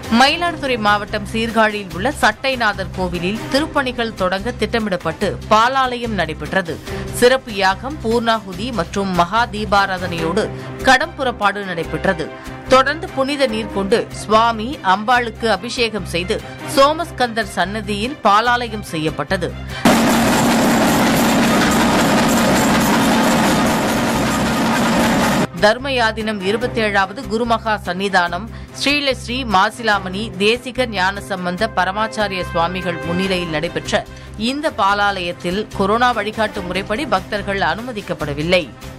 மயிலாடுதுறை மாவட்டம் சீர்காழியில் உள்ள சட்டைநாதர் கோவிலில் திருப்பணிகள் தொடங்க திட்டமிடப்பட்டு பாலாலயம் நடைபெற்றது சிறப்பு யாகம் பூர்ணாகுதி மற்றும் மகா தீபாராதனையோடு கடம் புறப்பாடு நடைபெற்றது தொடர்ந்து புனித நீர் கொண்டு சுவாமி அம்பாளுக்கு அபிஷேகம் செய்து சோமஸ்கந்தர் சன்னதியில் பாலாலயம் செய்யப்பட்டது தர்மயாதினம் இருபத்தேழாவது குருமகா சன்னிதானம் ஸ்ரீலஸ்ரீ மாசிலாமணி தேசிக ஞான சம்பந்த பரமாச்சாரிய சுவாமிகள் முன்னிலையில் நடைபெற்ற இந்த பாலாலயத்தில் கொரோனா வழிகாட்டு முறைப்படி பக்தர்கள் அனுமதிக்கப்படவில்லை